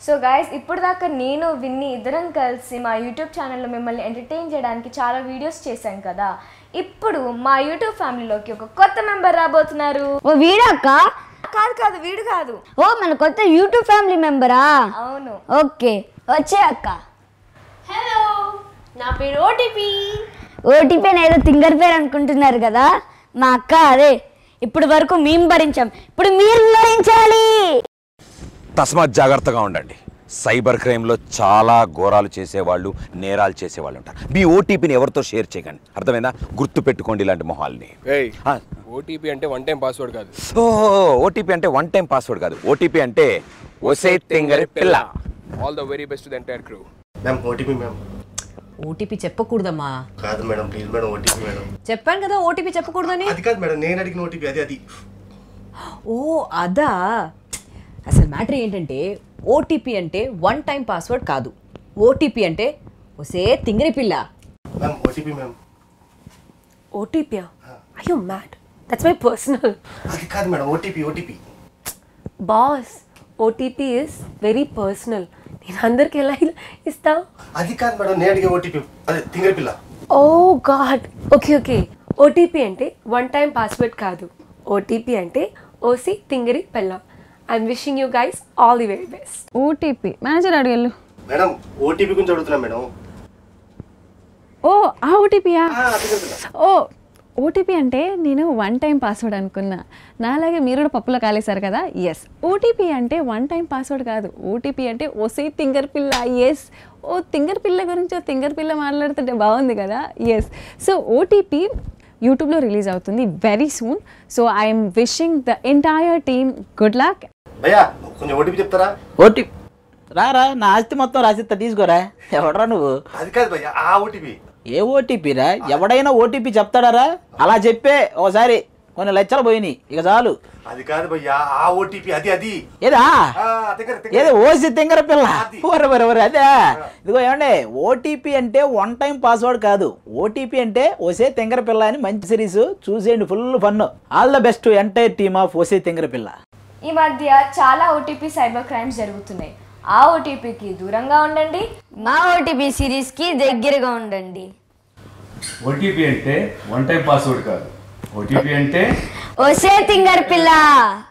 So guys ఇప్పుడు దాకా నేను విన్ని ఇద్దరం కలిసి మా యూట్యూబ్ ఛానల్లో మిమ్మల్ని ఎంటర్టైన్ చేయడానికి చాలా వీడియోస్ చేశాం కదా ఇప్పుడు మా యూట్యూబ్ ఫ్యామిలీలోకి ఒక కొత్త మెంబర్ రాబోతున్నారు ఓ వీడక్క కాదు కాదు వీడు కాదు ఓ మన కొత్త యూట్యూబ్ ఫ్యామిలీ మెంబరా అవును ఓకే వచ్చే అక్క హలో నా పేరు ఓటీపీ ఓటీపీ అని ఏదో తింగర్ పేరు అనుకుంటున్నారు కదా మా అక్క అదే ఇప్పుడు వరకు మేము భరించాం ఇప్పుడు మీరు భరించాలి తస్మాత్ జాగ్రత్తగా ఉండండి సైబర్ క్రైమ్లో చాలా ఘోరాలు చేసేవాళ్ళు నేరాలు చేసేవాళ్ళు ఉంటారు మీ ఓటీపీని ఎవరితో షేర్ చేయకండి అర్థమైందా గుర్తు పెట్టుకోండి ఇలాంటి మొహాల్ని ఏయ్ ఆ, ఓటీపీ అంటే వన్ టైం పాస్వర్డ్ కాదు ఓ ఓటీపీ అంటే వన్ టైం పాస్వర్డ్ కాదు ఓటీపీ అంటే ఒసే తింగరి పిల్ల all the very best the entire crew ma'am OTP ma'am OTP చెప్పకూడదమ్మా కాదు madam please madam OTP madam చెప్పాను కదా ఓటీపీ చెప్పకూడదని అది కాదు మేడం నేను అడిగిన ఓటీపీ అది అది ఓ అదా అసలు మ్యాటర్ ఏంటంటే ఓటీపీ అంటే వన్ టైం పాస్వర్డ్ కాదు ఓటీపీ అంటే ఒసే తింగరి పిల్ల ma'am OTP ma'am OTP I you mad that's my personal అది కాదు madam OTP OTP boss OTP is very personal నేను అందరికి ఎలా ఇలా ఇస్తా అది కాదు మేడం నేను అడిగే ఓటీపీ అదే తింగరి పిల్ల oh god okay okay OTP అంటే వన్ టైం పాస్వర్డ్ కాదు ఓటీపీ అంటే ఓసి తింగరి పెళ్ళ I'm wishing you guys all the very best OTP manager అడిగెళ్ళు మేడం ఓటీపీ గురించి అడుగుతున్నా మేడం ఓ ఆ ఓటీపీయా ఆ, తింగరి పిల్ల ఓ ఓటీపీ అంటే నేను వన్ టైం పాస్వర్డ్ అనుకున్నా నాలాగే మీరు కూడా పప్పులో కాలేశారు కదా ఎస్ ఓటీపీ అంటే వన్ టైం పాస్వర్డ్ కాదు ఓటీపీ అంటే ఓసే తింగర్ పిల్ల ఎస్ ఓ తింగర్ పిల్ల గురించి ఓ తింగర్ పిల్ల మాట్లాడుతుంటే బాగుంది కదా ఎస్ సో ఓటీపీ యూట్యూబ్లో రిలీజ్ అవుతుంది very soon so I'm wishing the entire team good luck భయ్యా కొంచెం ఓటీపీ చెప్తారా ఓటీ రారా నా ఆస్తి మొత్తం రాసిస్తా తీసుకోరా ఎవడరా నువ్వు అది కాదు భయ్యా ఆ ఓటీపీ ఏ ఓటీపీ రా ఎవడైనా ఓటీపీ చెప్తాడారా అలా చెప్పే ఓసారి కొన్ని లక్షలు పోయినాయి ఇక చాలు అది కాదు భయ్యా ఆ ఓటీపీ అది అది ఏదా ఆ, తింగరి ఏదో తింగరి ఓసి తింగర పిల్ల అది. ఒరే ఒరే ఒరే అదే ఇదిగో ఏమండి ఓటీపీ అంటే వన్ టైం పాస్వర్డ్ కాదు ఓటీపీ అంటే ఓసే తింగర పిల్ల అని మంచి సిరీస్ చూసేయండి full fun all the best entire team of ఓసే తింగర పిల్ల ఈ మధ్య చాలా ఓటీపీ సైబర్ క్రైమ్స్ జరుగుతున్నాయి ఆ ఓటీపీకి దూరంగా ఉండండి మా ఓటీపీ సిరీస్కి దగ్గరగా ఉండండి ఓటీపీ అంటే వన్ టైం పాస్వర్డ్ కాదు ఓటీపీ అంటే ఒసే తింగర్ పిల్ల